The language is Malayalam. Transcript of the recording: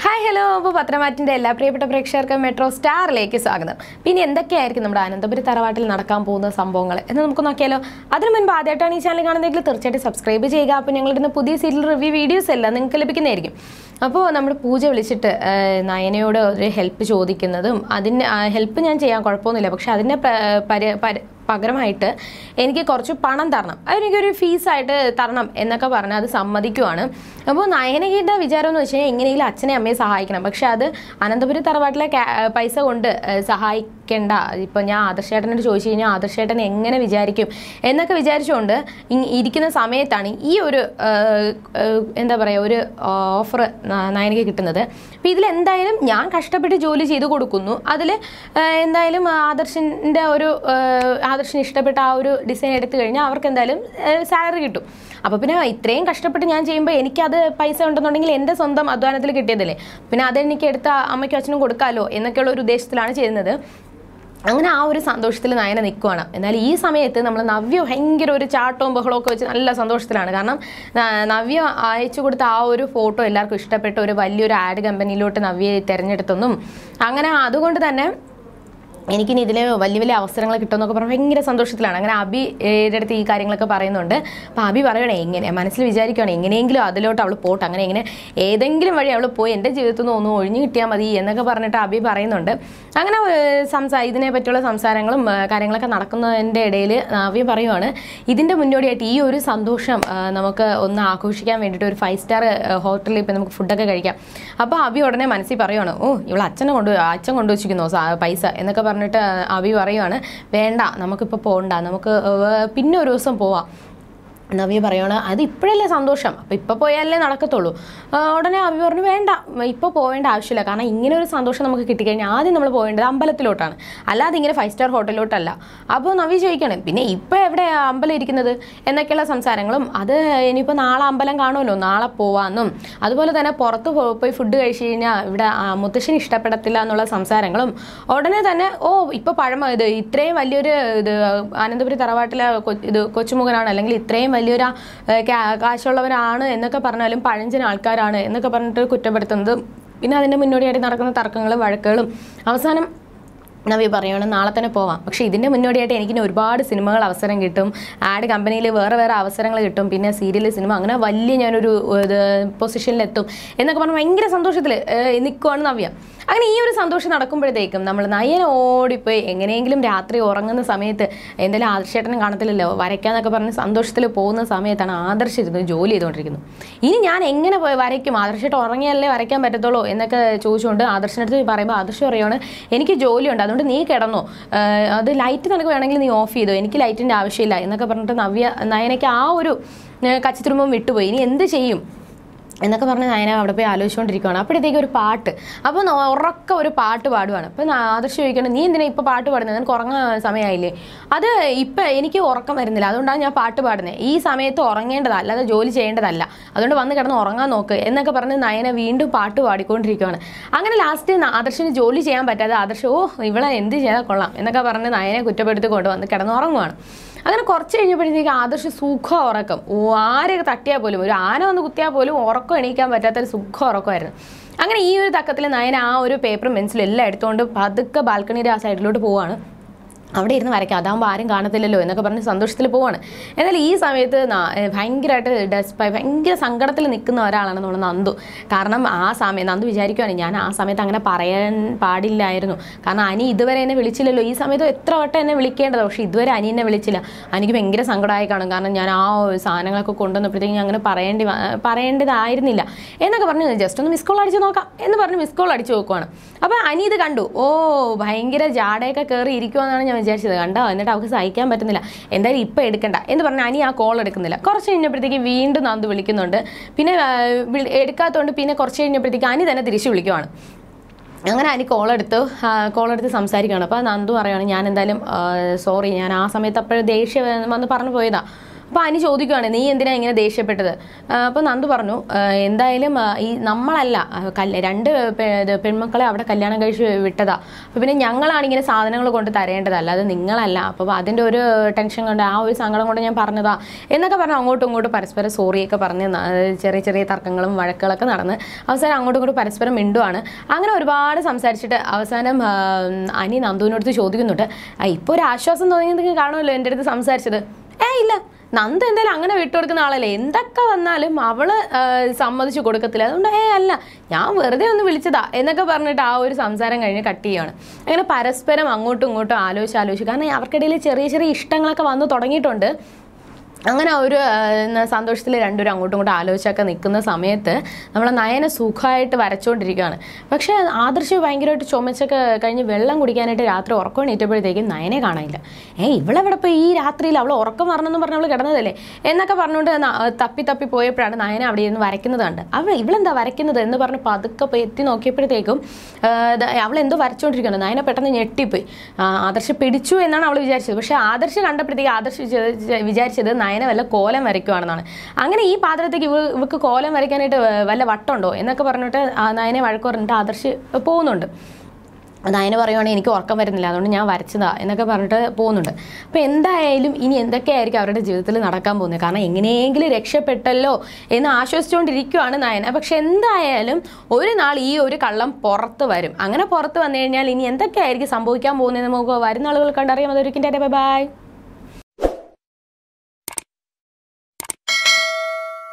ഹായ് ഹലോ അപ്പോൾ പത്രമാറ്റിൻ്റെ എല്ലാ പ്രിയപ്പെട്ട പ്രേക്ഷകർക്കും മെട്രോ സ്റ്റാറിലേക്ക് സ്വാഗതം പിന്നെ എന്തൊക്കെയായിരിക്കും നമ്മുടെ അനന്തപുരി തറവാട്ടിൽ നടക്കാൻ പോകുന്ന സംഭവങ്ങൾ എന്ന് നമുക്ക് നോക്കിയാലോ അതിന് മുൻപ് ആദ്യമായിട്ടാണ് ഈ ചാനൽ കാണുന്നതെങ്കിൽ തീർച്ചയായിട്ടും സബ്സ്ക്രൈബ് ചെയ്യുക അപ്പോൾ ഞങ്ങളിടുന്ന പുതിയ സീരിയൽ റിവ്യൂ വീഡിയോസ് എല്ലാം നിങ്ങൾക്ക് ലഭിക്കുന്നതായിരിക്കും അപ്പോൾ നമ്മൾ പൂജ വിളിച്ചിട്ട് ആ, നയനയോട് ഒരു ഹെൽപ്പ് ചോദിക്കുന്നതും അതിന് ഹെൽപ്പ് ഞാൻ ചെയ്യാൻ കുഴപ്പമൊന്നുമില്ല പക്ഷെ അതിൻ്റെ പ- പര- പര- പകരമായിട്ട് എനിക്ക് കുറച്ച് പണം തരണം അതെനിക്കൊരു ഫീസായിട്ട് തരണം എന്നൊക്കെ പറഞ്ഞ് അത് സമ്മതിക്കുവാണ് അപ്പോൾ നയനയുടെ വിചാരം എന്ന് വെച്ച് കഴിഞ്ഞാൽ എങ്ങനെയെങ്കിലും അച്ഛനെ അമ്മയെ സഹായിക്കണം പക്ഷെ അത് അനന്തപുരി തറവാട്ടിലെ കാ- പൈസ കൊണ്ട് ഏഹ്, സഹായിക്കേണ്ട ഇപ്പം ഞാൻ ആദർശേട്ടനോട് ചോദിച്ചു കഴിഞ്ഞാൽ ആദർശേട്ടൻ എങ്ങനെ വിചാരിക്കും എന്നൊക്കെ വിചാരിച്ചുകൊണ്ട് ഇ- ഇരിക്കുന്ന സമയത്താണ് ഈ ഒരു ഏഹ്, ഏഹ്, എന്താ പറയുക ഒരു ഓഫർ നയനയ്ക്ക് കിട്ടുന്നത് അപ്പോൾ ഇതിൽ എന്തായാലും ഞാൻ കഷ്ടപ്പെട്ട് ജോലി ചെയ്ത് കൊടുക്കുന്നു അതിൽ എന്തായാലും ആദർശിൻ്റെ ഒരു ഏഹ്, ആദർശിന് ഇഷ്ടപ്പെട്ട ആ ഒരു ഡിസൈൻ എടുത്തു കഴിഞ്ഞാൽ അവർക്ക് എന്തായാലും സാലറി കിട്ടും അപ്പോൾ പിന്നെ ഇത്രയും കഷ്ടപ്പെട്ട് ഞാൻ ചെയ്യുമ്പോൾ എനിക്കത് പൈസ ഉണ്ടെന്നുണ്ടെങ്കിൽ എൻ്റെ സ്വന്തം അധ്വാനത്തിൽ കിട്ടിയതല്ലേ പിന്നെ അതെനിക്ക് എടുത്ത അമ്മയ്ക്കും അച്ഛനും കൊടുക്കാമല്ലോ എന്നൊക്കെയുള്ള ഒരു ഉദ്ദേശത്തിലാണ് ചെയ്യുന്നത് അങ്ങനെ ആ ഒരു സന്തോഷത്തിൽ നയന നിൽക്കുവാണ് എന്നാൽ ഈ സമയത്ത് നമ്മൾ നവ്യ ഭയങ്കര ഒരു ചാട്ടവും ബഹളവും ഒക്കെ വെച്ച് നല്ല സന്തോഷത്തിലാണ് കാരണം ന- നവ്യ അയച്ചു കൊടുത്ത ആ ഒരു ഫോട്ടോ എല്ലാവർക്കും ഇഷ്ടപ്പെട്ട ഒരു വലിയൊരു ആഡ് കമ്പനിയിലോട്ട് നവ്യയെ തിരഞ്ഞെടുത്തെന്നും അങ്ങനെ അതുകൊണ്ട് തന്നെ എനിക്കിനി ഇതിൽ വലിയ വലിയ അവസരങ്ങൾ കിട്ടുമെന്നൊക്കെ പറഞ്ഞ് ഭയങ്കര സന്തോഷത്തിലാണ് അങ്ങനെ അബി ഏടെ അടുത്ത് ഈ കാര്യങ്ങളൊക്കെ പറയുന്നുണ്ട് അപ്പോൾ അബി പറയണേ എങ്ങനെ മനസ്സിൽ വിചാരിക്കുകയാണ് എങ്ങനെയെങ്കിലും അതിലോട്ട് അവൾ പോട്ടെ അങ്ങനെ എങ്ങനെ ഏതെങ്കിലും വഴി അവൾ പോയി എൻ്റെ ജീവിതത്തിൽ നിന്ന് ഒന്ന് ഒഴിഞ്ഞു കിട്ടിയാൽ മതി എന്നൊക്കെ പറഞ്ഞിട്ട് അബി പറയുന്നുണ്ട് അങ്ങനെ ഏഹ്, സംസാ ഇതിനെ പറ്റിയുള്ള സംസാരങ്ങളും ഏഹ്, കാര്യങ്ങളൊക്കെ നടക്കുന്നതിൻ്റെ ഇടയിൽ നവ്യ പറയുവാണ് ഇതിൻ്റെ മുന്നോടിയായിട്ട് ഈ ഒരു സന്തോഷം ഏഹ്, നമുക്ക് ഒന്ന് ആഘോഷിക്കാൻ വേണ്ടിയിട്ട് ഒരു ഫൈവ് സ്റ്റാർ ഹോട്ടലിൽ ഇപ്പം നമുക്ക് ഫുഡൊക്കെ കഴിക്കാം അപ്പോൾ അബി ഉടനെ മനസ്സിൽ പറയുവാണ് ഓ ഇവൾ അച്ഛനെ കൊണ്ട് അച്ഛൻ കൊണ്ടുവച്ചിരിക്കുന്നു സാ- പൈസ എന്നൊക്കെ പറഞ്ഞിട്ട് അബി പറയുവാണ് വേണ്ട നമുക്കിപ്പോൾ പോകണ്ട നമുക്ക് ഏഹ്, പിന്നെ ഒരു ദിവസം പോവാം നവ്യ പറയണ അത് ഇപ്പോഴല്ലേ സന്തോഷം അപ്പം ഇപ്പോൾ പോയാലേ നടക്കത്തുള്ളൂ ആ, ഉടനെ അഭി പറഞ്ഞു വേണ്ട ഇപ്പോൾ പോവേണ്ട ആവശ്യമില്ല കാരണം ഇങ്ങനെ ഒരു സന്തോഷം നമുക്ക് കിട്ടിക്കഴിഞ്ഞാൽ ആദ്യം നമ്മൾ പോകേണ്ടത് അമ്പലത്തിലോട്ടാണ് അല്ലാതെ ഇങ്ങനെ ഫൈവ് സ്റ്റാർ ഹോട്ടലിലോട്ടല്ല അപ്പോൾ നവ്യ ചോദിക്കണം പിന്നെ ഇപ്പോൾ എവിടെ അമ്പലം ഇരിക്കുന്നത് എന്നൊക്കെയുള്ള സംസാരങ്ങളും അത് ഇനിയിപ്പോൾ നാളെ അമ്പലം കാണുമല്ലോ നാളെ പോവാമെന്നും അതുപോലെ തന്നെ പുറത്ത് പോ- പോയി ഫുഡ് കഴിച്ചു കഴിഞ്ഞാൽ ഇവിടെ ആ, മുത്തശ്ശന് ഇഷ്ടപ്പെടത്തില്ല എന്നുള്ള സംസാരങ്ങളും ഉടനെ തന്നെ ഓ ഇപ്പോൾ പഴമ ഇത് ഇത്രയും വലിയൊരു ഇത് അനന്തപുരി തറവാട്ടിലെ കൊ- ഇത് കൊച്ചുമുഖനാണ് അല്ലെങ്കിൽ ഇത്രയും വലിയൊരു ആ, കാ- കാശുള്ളവരാണ് എന്നൊക്കെ പറഞ്ഞാലും പഴഞ്ചൻ ആൾക്കാരാണ് എന്നൊക്കെ പറഞ്ഞിട്ട് കുറ്റപ്പെടുത്തുന്നത് പിന്നെ അതിൻ്റെ മുന്നോടിയായിട്ട് നടക്കുന്ന തർക്കങ്ങളും വഴക്കുകളും അവസാനം നവി പറയുകയാണ് നാളെ തന്നെ പോവാം പക്ഷേ ഇതിൻ്റെ മുന്നോടിയായിട്ട് എനിക്കിനി ഒരുപാട് സിനിമകൾ അവസരം കിട്ടും ആഡ് കമ്പനിയിൽ വേറെ വേറെ അവസരങ്ങൾ കിട്ടും പിന്നെ സീരിയൽ സിനിമ അങ്ങനെ വലിയ ഞാനൊരു ഇത് പൊസിഷനിലെത്തും എന്നൊക്കെ പറഞ്ഞ് ഭയങ്കര സന്തോഷത്തിൽ നിൽക്കുവാണ് നവ്യ അങ്ങനെ ഈ ഒരു സന്തോഷം നടക്കുമ്പോഴത്തേക്കും നമ്മൾ നയന ഓടിപ്പോയി എങ്ങനെയെങ്കിലും രാത്രി ഉറങ്ങുന്ന സമയത്ത് എന്തായാലും ആദർശേട്ടനും കാണത്തില്ലല്ലോ വരയ്ക്കാന്നൊക്കെ പറഞ്ഞ് സന്തോഷത്തിൽ പോകുന്ന സമയത്താണ് ആദർശിരുന്ന് ജോലി ചെയ്തുകൊണ്ടിരിക്കുന്നത് ഇനി ഞാൻ എങ്ങനെ പോയി വരയ്ക്കും ആദർശമായിട്ട് ഉറങ്ങിയാലേ വരയ്ക്കാൻ പറ്റത്തുള്ളൂ എന്നൊക്കെ ചോദിച്ചുകൊണ്ട് ആദർശനടുത്ത് പറയുമ്പോൾ ആദർശം പറയുകയാണ് എനിക്ക് ജോലിയുണ്ട് അതുകൊണ്ട് നീ കിടന്നോ ആഹ് അത് ലൈറ്റ് നിനക്ക് വേണമെങ്കിൽ നീ ഓഫ് ചെയ്തോ എനിക്ക് ലൈറ്റിൻ്റെ ആവശ്യമില്ല എന്നൊക്കെ പറഞ്ഞിട്ട് നവ്യ നയനയ്ക്ക് ആ ഒരു ആഹ് കച്ചിത്തുരുമ്പം വിട്ടുപോയി ഇനി എന്ത് ചെയ്യും എന്നൊക്കെ പറഞ്ഞ് നയന അവിടെ പോയി ആലോചിച്ചുകൊണ്ടിരിക്കുകയാണ് അപ്പോഴത്തേക്ക് ഒരു പാട്ട് അപ്പോൾ ന- ഉറക്ക ഒരു പാട്ട് പാടുവാണ് അപ്പോൾ ആദർശ് ചോദിക്കണം നീ എന്തിനാ ഇപ്പോൾ പാട്ട് പാടുന്നത് നിനക്ക് ഉറങ്ങാൻ സമയമായില്ലേ അത് ഇപ്പം എനിക്ക് ഉറക്കം വരുന്നില്ല അതുകൊണ്ടാണ് ഞാൻ പാട്ട് പാടുന്നത് ഈ സമയത്ത് ഉറങ്ങേണ്ടതല്ല അല്ലാതെ ജോലി ചെയ്യേണ്ടതല്ല അതുകൊണ്ട് വന്ന് കിടന്ന് ഉറങ്ങാൻ നോക്ക് എന്നൊക്കെ പറഞ്ഞ് നയന വീണ്ടും പാട്ട് പാടിക്കൊണ്ടിരിക്കുകയാണ് അങ്ങനെ ലാസ്റ്റ് ആദർശിന് ജോലി ചെയ്യാൻ പറ്റാതെ ആദർശ് ഓ ഇവളെ എന്ത് ചെയ്താൽ കൊള്ളാം എന്നൊക്കെ പറഞ്ഞ് നയനെ കുറ്റപ്പെടുത്തിക്കൊണ്ട് വന്ന് കിടന്ന് ഉറങ്ങുവാണ് അങ്ങനെ കുറച്ച് കഴിഞ്ഞപ്പോഴത്തേക്ക് ആദർശ് സുഖം ഉറക്കം ഓ ആരെയൊക്കെ തട്ടിയാൽ പോലും ഒരു ആന വന്ന് കുത്തിയാൽ പോലും ഉറക്കം എണീക്കാൻ പറ്റാത്തൊരു സുഖം ഉറക്കമായിരുന്നു അങ്ങനെ ഈ ഒരു തക്കത്തിൽ നയൻ ആ ഒരു പേപ്പറും പെൻസിലും എല്ലാം എടുത്തുകൊണ്ട് പതുക്കെ ബാൽക്കണിയുടെ ആ സൈഡിലോട്ട് പോവാണ് അവിടെ ഇരുന്ന് വരയ്ക്കാം അതാകുമ്പോൾ ആരും കാണത്തില്ലല്ലോ എന്നൊക്കെ പറഞ്ഞ് സന്തോഷത്തിൽ പോവാണ് എന്നാൽ ഈ സമയത്ത് ന- ഏ, ഭയങ്കരമായിട്ട് ഡെസ്പായി ഭയങ്കര സങ്കടത്തിൽ നിൽക്കുന്ന ഒരാളാണ് നമ്മൾ നന്ദു കാരണം ആ സമയം നന്ദു വിചാരിക്കുവാണ് ഞാൻ ആ സമയത്ത് അങ്ങനെ പറയാൻ പാടില്ലായിരുന്നു കാരണം അനി ഇതുവരെ എന്നെ വിളിച്ചില്ലല്ലോ ഈ സമയത്ത് എത്ര വട്ടം എന്നെ വിളിക്കേണ്ടത് പക്ഷേ ഇതുവരെ അനി എന്നെ വിളിച്ചില്ല എനിക്ക് ഭയങ്കര സങ്കടമായി കാണും കാരണം ഞാൻ ആ സാധനങ്ങളൊക്കെ കൊണ്ടുവന്നപ്പോഴത്തേക്കും ഞാൻ അങ്ങനെ പറയേണ്ടി വ- പറയേണ്ടതായിരുന്നില്ല എന്നൊക്കെ പറഞ്ഞ് ജസ്റ്റ് ഒന്ന് മിസ് കോൾ അടിച്ച് നോക്കാം എന്ന് പറഞ്ഞ് മിസ് കോൾ അടിച്ച് നോക്കുവാണ് അപ്പോൾ അനി ഇത് കണ്ടു ഓ ഭയങ്കര ജാടയൊക്കെ കയറി ഇരിക്കുമെന്നാണ് ഞാൻ വിചാരിച്ചത് കണ്ടോ എന്നിട്ട് അവൾക്ക് സഹിക്കാൻ പറ്റുന്നില്ല എന്തായാലും ഇപ്പം എടുക്കണ്ട എന്ന് പറഞ്ഞ് അനി ആ കോൾ എടുക്കുന്നില്ല കുറച്ച് കഴിഞ്ഞപ്പോഴത്തേക്ക് വീണ്ടും നന്ദു വിളിക്കുന്നുണ്ട് പിന്നെ ആ, വിളി- എടുക്കാത്തതുകൊണ്ട് പിന്നെ കുറച്ച് കഴിഞ്ഞപ്പോഴത്തേക്ക് അനി തന്നെ തിരിച്ച് വിളിക്കുവാണ് അങ്ങനെ അനി കോളെടുത്ത് കോളെടുത്ത് സംസാരിക്കുകയാണ് അപ്പോൾ നന്ദു പറയുകയാണ് ഞാൻ എന്തായാലും സോറി ഞാൻ ആ സമയത്ത് അപ്പോഴും ദേഷ്യം വന്ന് പറഞ്ഞു പോയതാ അപ്പോൾ അനി ചോദിക്കുവാണ് നീ എന്തിനാ ഇങ്ങനെ ദേഷ്യപ്പെട്ടത് അപ്പോൾ നന്ദു പറഞ്ഞു "ആ, എന്തായാലും ആ, ഈ നമ്മളല്ല ആ, കല്യ രണ്ട് പെ- ഇത് പെൺമക്കളെ അവിടെ കല്യാണം കഴിച്ച് വിട്ടതാ അപ്പോൾ പിന്നെ ഞങ്ങളാണ് ഇങ്ങനെ സാധനങ്ങൾ കൊണ്ട് തരേണ്ടത് അല്ലാതെ നിങ്ങളല്ല അപ്പോൾ അതിൻ്റെ ഒരു ടെൻഷൻ കൊണ്ട് ആ ഒരു സങ്കടം കൊണ്ട് ഞാൻ പറഞ്ഞതാ എന്നൊക്കെ പറഞ്ഞ് അങ്ങോട്ടും ഇങ്ങോട്ടും പരസ്പരം സോറിയൊക്കെ പറഞ്ഞ് ന- ചെറിയ ചെറിയ തർക്കങ്ങളും വഴക്കുകളൊക്കെ നടന്ന് അവസാനം അങ്ങോട്ടും ഇങ്ങോട്ടും പരസ്പരം മിണ്ടുവാണ് അങ്ങനെ ഒരുപാട് സംസാരിച്ചിട്ട് അവസാനം ആ, അനി നന്ദുവിനടുത്ത് ചോദിക്കുന്നുണ്ട് "ആ, ഇപ്പോൾ ഒരു ആശ്വാസം തോന്നിയെങ്കിൽ കാണുമല്ലോ എൻ്റെ അടുത്ത് സംസാരിച്ചത് ഏ ഇല്ല നന്ദ എന്തായാലും അങ്ങനെ വിട്ടുകൊടുക്കുന്ന ആളല്ലേ എന്തൊക്കെ വന്നാലും അവള് ആ, സമ്മതിച്ചു കൊടുക്കത്തില്ല അതുകൊണ്ട് ഏ അല്ല ഞാൻ വെറുതെ ഒന്ന് വിളിച്ചതാ എന്നൊക്കെ പറഞ്ഞിട്ട് ആ ഒരു സംസാരം കഴിഞ്ഞ് കട്ട് ചെയ്യുകയാണ് അങ്ങനെ പരസ്പരം അങ്ങോട്ടും ഇങ്ങോട്ടും ആലോചിച്ച് ആലോചിച്ച് കാരണം അവർക്കിടയിൽ ചെറിയ ചെറിയ ഇഷ്ടങ്ങളൊക്കെ വന്നു തുടങ്ങിയിട്ടുണ്ട് അങ്ങനെ ആ ഒരു സന്തോഷത്തിൽ രണ്ടുപേരും അങ്ങോട്ടും ഇങ്ങോട്ടും ആലോചിച്ചൊക്കെ നിൽക്കുന്ന സമയത്ത് നമ്മളെ നയനെ സുഖമായിട്ട് വരച്ചുകൊണ്ടിരിക്കുകയാണ് പക്ഷേ ആദർശ് ഭയങ്കരമായിട്ട് ചുമച്ചൊക്കെ കഴിഞ്ഞ് വെള്ളം കുടിക്കാനായിട്ട് രാത്രി ഉറക്കം എണീറ്റപ്പോഴത്തേക്കും നയനെ കാണാനില്ല ഏ ഇവളെവിടെ പോയി ഈ രാത്രിയിൽ അവൾ ഉറക്കം വരണമെന്ന് പറഞ്ഞ് അവൾ കിടന്നതല്ലേ എന്നൊക്കെ പറഞ്ഞുകൊണ്ട് ന- തപ്പി തപ്പി പോയപ്പോഴാണ് നയന അവിടെ ഇരുന്ന് വരയ്ക്കുന്നത് കണ്ട് അവൾ ഇവളെന്താ വരയ്ക്കുന്നത് എന്ന് പറഞ്ഞ് പതുക്കെ പോയി എത്തി നോക്കിയപ്പോഴത്തേക്കും അവൾ എന്തോ വരച്ചുകൊണ്ടിരിക്കുകയാണ് നയന പെട്ടെന്ന് ഞെട്ടിപ്പോയി ആ, ആദർശ് പിടിച്ചു എന്നാണ് അവൾ വിചാരിച്ചത് പക്ഷേ ആദർശ് കണ്ടപ്പോഴത്തേക്ക് ആദർശ് വിചാ- വിചാരിച്ചത് നയന വല്ല കോലം വരയ്ക്കുവാണെന്നാണ് അങ്ങനെ ഈ പാത്രത്തേക്ക് ഇവ ഇവക്ക് കോലം വരയ്ക്കാനായിട്ട് വല്ല വട്ടമുണ്ടോ എന്നൊക്കെ പറഞ്ഞിട്ട് ആ നയനെ വഴക്ക് പറഞ്ഞിട്ട് ആദർശ് പോകുന്നുണ്ട് നയന പറയുവാണെങ്കിൽ എനിക്ക് ഉറക്കം വരുന്നില്ല അതുകൊണ്ട് ഞാൻ വരച്ചതാ എന്നൊക്കെ പറഞ്ഞിട്ട് പോകുന്നുണ്ട് അപ്പോൾ എന്തായാലും ഇനി എന്തൊക്കെയായിരിക്കും അവരുടെ ജീവിതത്തിൽ നടക്കാൻ പോകുന്നത് കാരണം എങ്ങനെയെങ്കിലും രക്ഷപ്പെട്ടല്ലോ എന്ന് ആശ്വസിച്ചുകൊണ്ടിരിക്കുവാണ് നയന പക്ഷെ എന്തായാലും ഒരു നാൾ ഈ ഒരു കള്ളം പുറത്ത് വരും അങ്ങനെ പുറത്ത് വന്നു കഴിഞ്ഞാൽ ഇനി എന്തൊക്കെയായിരിക്കും സംഭവിക്കാൻ പോകുന്നത് നമുക്ക് വരുന്ന ആളുകൾ കണ്ടറിയാം അതൊരിക്കലും ബൈ ബൈ